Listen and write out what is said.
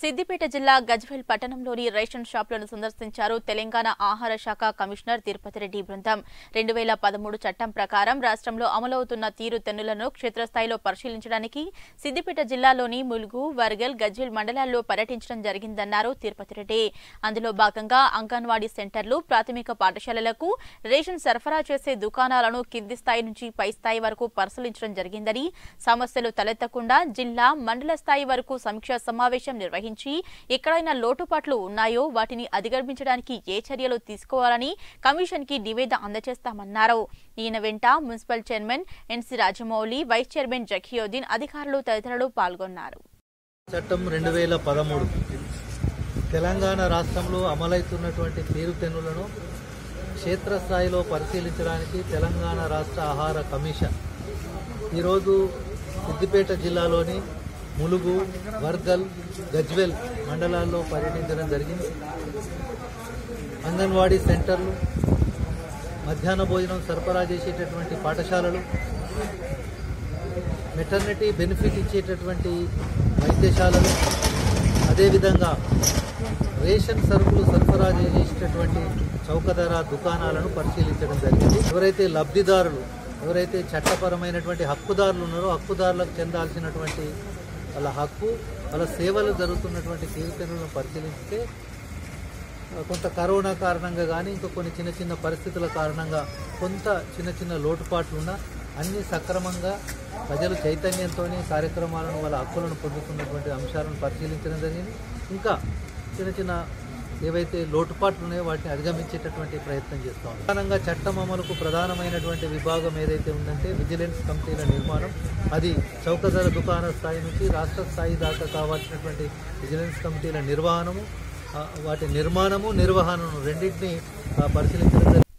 సిద్దిపేట జిల్లా గజ్వేల్ పట్టణంలోని రేషన్ షాపులను సందర్శించారు తెలంగాణ ఆహార శాఖ కమిషనర్ తిరుపతి రెడ్డి బృందం రెండు వేల పదమూడు చట్టం ప్రకారం రాష్ట్రంలో అమలవుతున్న తీరు తెన్నులను క్షేత్రస్థాయిలో పరిశీలించడానికి సిద్దిపేట జిల్లాలోని ములుగు వర్గల్ గజ్వేల్ మండలాల్లో పర్యటించడం జరిగిందన్నారు తిరుపతి రెడ్డి అందులో భాగంగా అంగన్వాడీ సెంటర్లు ప్రాథమిక పాఠశాలలకు రేషన్ సరఫరా చేసే దుకాణాలను కింది స్థాయి నుంచి పై స్థాయి వరకు పరిశీలించడం జరిగిందని సమస్యలు తలెత్తకుండా జిల్లా మండల స్థాయి వరకు సమీక్షా సమావేశం నిర్వహించి ఎక్కడైనా లోటుపాట్లు ఉన్నాయో వాటిని అధిగమించడానికి ఏ చర్యలు తీసుకోవాలని కమిషన్ కి నివేదిక అందజేస్తామన్నారు ఈయన వెంట municipal chairman NC Rajamouli vice chairman Zakiuddin అధికారులు తదితరులు పాల్గొన్నారు చట్టం రెండు వేల పదమూడు తెలంగాణ రాష్ట్రంలో అమలవుతున్నటువంటి తీరుతెన్నులను క్షేత్రస్థాయిలో పరిశీలించడానికి తెలంగాణ రాష్ట్ర ఆహార కమిషన్ ఈరోజు సిద్దిపేట జిల్లాలోని ములుగు వర్గల్ గజ్వెల్ మండలాల్లో పర్యటించడం జరిగింది అంగన్వాడీ సెంటర్లు మధ్యాహ్న భోజనం సరఫరా చేసేటటువంటి పాఠశాలలు మెటర్నిటీ బెనిఫిట్ ఇచ్చేటటువంటి వైద్యశాలలు అదేవిధంగా రేషన్ సరుకులు సరఫరా చేసేటటువంటి చౌక ధర దుకాణాలను పరిశీలించడం జరిగింది ఎవరైతే లబ్ధిదారులు ఎవరైతే చట్టపరమైనటువంటి హక్కుదారులు ఉన్నారో హక్కుదారులకు చెందాల్సినటువంటి వాళ్ళ హక్కు వాళ్ళ సేవలు జరుగుతున్నటువంటి తీరుతెన్నులను పరిశీలిస్తే కొంత కరోనా కారణంగా కానీ ఇంకా కొన్ని చిన్న చిన్న పరిస్థితుల కారణంగా కొంత చిన్న చిన్న లోటుపాట్లున్నా అన్ని సక్రమంగా ప్రజలు చైతన్యంతో కార్యక్రమాలను వాళ్ళ హక్కులను పొందుతున్నటువంటి అంశాలను పరిశీలించడం జరిగింది ఇంకా చిన్న చిన్న ఏవైతే లోటుపాట్లు ఉన్నాయో వాటిని అధిగమించేటటువంటి ప్రయత్నం చేస్తాం ప్రధానంగా చట్టం అమలుకు ప్రధానమైనటువంటి విభాగం ఏదైతే ఉందంటే విజిలెన్స్ కమిటీల నిర్మాణం అది చౌక ధర దుకాణ స్థాయి నుంచి రాష్ట్ర స్థాయి దాకా కావాల్సినటువంటి విజిలెన్స్ కమిటీల నిర్వహణము ఆ, వాటి నిర్మాణము నిర్వహణను రెండింటినీ ఆ, పరిశీలించడం జరిగింది.